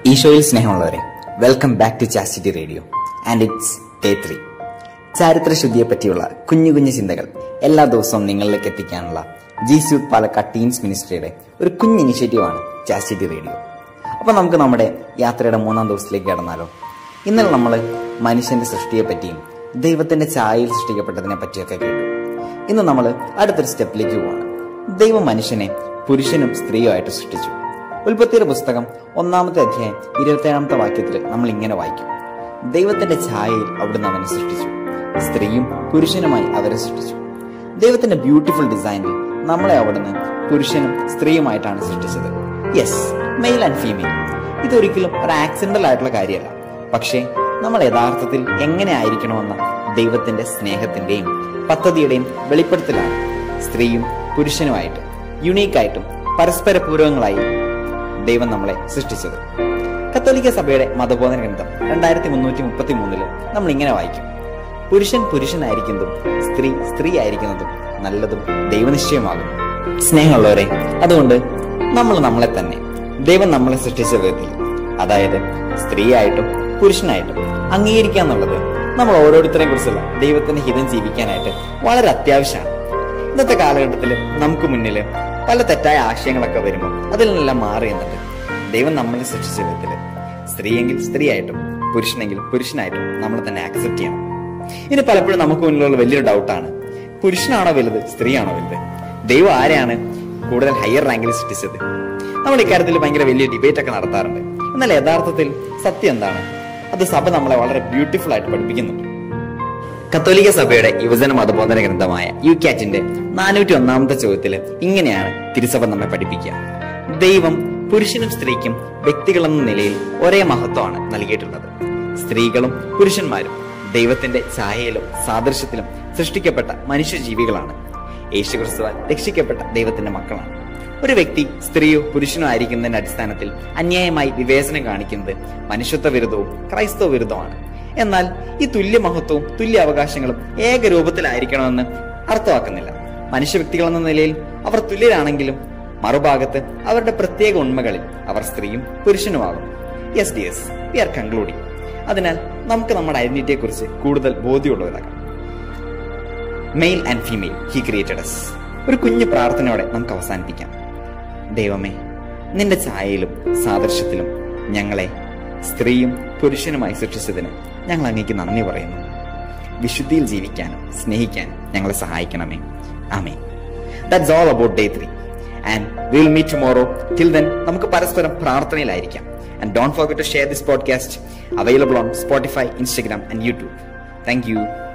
ഈശോയിൽ സ്നേഹമുള്ളവരെ welcome back to chastity radio and it's day three ചാരിത്ര ശുദ്ധിയെ പറ്റിയുള്ള കുഞ്ഞു കുഞ്ഞു ചിന്തകൾ എല്ലാ ദിവസവും നിങ്ങളിലേക്ക് എത്തിക്കാനുള്ള ജി സ്യൂട്ട് പാലക്കാട് ടീംസ് മിനിസ്ട്രിയുടെ ഒരു കുഞ്ഞ് ഇനിഷ്യേറ്റീവാണ് ചാസ്റ്റിറ്റി റേഡിയോ അപ്പോൾ നമുക്ക് നമ്മുടെ യാത്രയുടെ മൂന്നാം ദിവസത്തിലേക്ക് കടന്നാലോ ഇന്നലെ നമ്മൾ മനുഷ്യന്റെ സൃഷ്ടിയെ പറ്റിയും ദൈവത്തിന്റെ ഛായയിൽ സൃഷ്ടിക്കപ്പെട്ടതിനെ പറ്റിയൊക്കെ കേട്ടു ഇന്ന് നമ്മൾ അടുത്തൊരു സ്റ്റെപ്പിലേക്ക് പോവാണ് ദൈവം മനുഷ്യനെ പുരുഷനും സ്ത്രീയുമായിട്ട് സൃഷ്ടിച്ചു ഉൽപ്പത്തിയുടെ പുസ്തകം ഒന്നാമത്തെ അധ്യായം ഇരുപത്തേഴാമത്തെ വാക്യത്തിൽ നമ്മൾ ഇങ്ങനെ വായിക്കും ദൈവത്തിന്റെ ഛായയിൽ അവിടുന്ന് അവനെ സൃഷ്ടിച്ചു സ്ത്രീയും പുരുഷനുമായി അവരെ സൃഷ്ടിച്ചു ദൈവത്തിന്റെ ബ്യൂട്ടിഫുൾ ഡിസൈനിൽ നമ്മളെ അവിടുന്ന് പുരുഷനും സ്ത്രീയുമായിട്ടാണ് സൃഷ്ടിച്ചത് യെസ് മെയിൽ ആൻഡ് ഫീമെയിൽ ഇതൊരിക്കലും ഒരു ആക്സിഡന്റൽ ആയിട്ടുള്ള കാര്യമല്ല പക്ഷേ നമ്മൾ യഥാർത്ഥത്തിൽ എങ്ങനെ ആയിരിക്കണമെന്ന ദൈവത്തിന്റെ സ്നേഹത്തിന്റെയും പദ്ധതിയുടെയും വെളിപ്പെടുത്തലാണ് സ്ത്രീയും പുരുഷനുമായിട്ട് യുണീക്കായിട്ടും പരസ്പര പൂരകങ്ങളായി ദൈവം നമ്മളെ സൃഷ്ടിച്ചത് കത്തോലിക്ക സഭയുടെ മതബോധന ഗ്രന്ഥം രണ്ടായിരത്തി മുന്നൂറ്റി മുപ്പത്തി മൂന്നില് നമ്മൾ ഇങ്ങനെ വായിക്കും പുരുഷൻ പുരുഷനായിരിക്കുന്നതും സ്ത്രീ സ്ത്രീ ആയിരിക്കുന്നതും നല്ലതും ദൈവനിശ്ചയമാകുന്നു സ്നേഹമുള്ളവരെ അതുകൊണ്ട് നമ്മൾ നമ്മളെ തന്നെ ദൈവം നമ്മളെ സൃഷ്ടിച്ച വിധത്തിൽ അതായത് സ്ത്രീയായിട്ടും പുരുഷനായിട്ടും അംഗീകരിക്കുക എന്നുള്ളത് നമ്മൾ ഓരോരുത്തരെ കുറിച്ചുള്ള ദൈവത്തിന്റെ ഹിതം ജീവിക്കാനായിട്ട് വളരെ അത്യാവശ്യമാണ് ഇന്നത്തെ കാലഘട്ടത്തിൽ നമുക്ക് മുന്നിൽ പല തെറ്റായ ആശയങ്ങളൊക്കെ വരുമ്പോൾ അതിൽ നിന്നെല്ലാം മാറി എന്നിട്ട് ദൈവം നമ്മളെ സൃഷ്ടിച്ച വിധത്തിൽ സ്ത്രീയെങ്കിൽ സ്ത്രീയായിട്ടും പുരുഷനെങ്കിൽ പുരുഷനായിട്ടും നമ്മൾ തന്നെ ആക്സെപ്റ്റ് ചെയ്യണം ഇനി പലപ്പോഴും നമുക്ക് മുന്നിലുള്ള വലിയൊരു ഡൗട്ടാണ് പുരുഷനാണോ വലുത് സ്ത്രീയാണോ വലുത് ദൈവം ആരെയാണ് കൂടുതൽ ഹയർ റാങ്കിൽ സൃഷ്ടിച്ചത് നമ്മൾ ഇക്കാര്യത്തിൽ ഭയങ്കര വലിയ ഡിബേറ്റ് ഒക്കെ നടത്താറുണ്ട് എന്നാൽ യഥാർത്ഥത്തിൽ സത്യം എന്താണ് അത് സഭ നമ്മളെ വളരെ ബ്യൂട്ടിഫുൾ ആയിട്ട് പഠിപ്പിക്കുന്നുണ്ട് കത്തോലിക്ക സഭയുടെ യുവജന മതബോധന ഗ്രന്ഥമായ യു കാറ്റിന്റെ നാനൂറ്റി ഒന്നാമത്തെ ചോദ്യത്തിൽ ഇങ്ങനെയാണ് തിരുസഭ നമ്മെ പഠിപ്പിക്കുക ദൈവം പുരുഷനും സ്ത്രീക്കും വ്യക്തികളെന്ന നിലയിൽ ഒരേ മഹത്വമാണ് നൽകിയിട്ടുള്ളത് സ്ത്രീകളും പുരുഷന്മാരും ദൈവത്തിന്റെ ഛായയിലും സാദൃശ്യത്തിലും സൃഷ്ടിക്കപ്പെട്ട മനുഷ്യജീവികളാണ് യേശുക്രിസ്തുവാൽ രക്ഷിക്കപ്പെട്ട ദൈവത്തിന്റെ മക്കളാണ് ഒരു വ്യക്തി സ്ത്രീയോ പുരുഷനോ ആയിരിക്കുന്നതിന്റെ അടിസ്ഥാനത്തിൽ അന്യായമായി വിവേചനം കാണിക്കുന്നത് മനുഷ്യത്വ വിരുദ്ധവും ക്രൈസ്തവ വിരുദ്ധവുമാണ് എന്നാൽ ഈ തുല്യ മഹത്വവും തുല്യ അവകാശങ്ങളും ഏകരൂപത്തിലായിരിക്കണമെന്ന് അർത്ഥമാക്കുന്നില്ല മനുഷ്യ വ്യക്തികളെന്ന നിലയിൽ അവർ തുല്യരാണെങ്കിലും മറുഭാഗത്ത് അവരുടെ പ്രത്യേക ഉണ്മകളിൽ അവർ സ്ത്രീയും പുരുഷനുമാകും yes dears we are concluding അതിനാൽ നമുക്ക് നമ്മുടെ ഐഡന്റിറ്റിയെ കുറിച്ച് കൂടുതൽ ബോധ്യമുള്ളവരാകാം male and female he created us ഒരു കുഞ്ഞു പ്രാർത്ഥനയോടെ നമുക്ക് അവസാനിപ്പിക്കാം ദൈവമേ നിന്റെ ഛായയിലും സാദൃശ്യത്തിലും ഞങ്ങളെ സ്ത്രീയും പുരുഷനുമായി സൃഷ്ടിച്ചതിന് ഞങ്ങൾ അങ്ങേക്ക് നന്ദി പറയുന്നു വിശുദ്ധിയിൽ ജീവിക്കാനും സ്നേഹിക്കാനും ഞങ്ങളെ സഹായിക്കണമേ ആമേ that's all about day three and will meet tomorrow till then നമുക്ക് പരസ്പരം പ്രാർത്ഥനയിലായിരിക്കാം and don't forget to share this podcast available on Spotify Instagram and YouTube thank U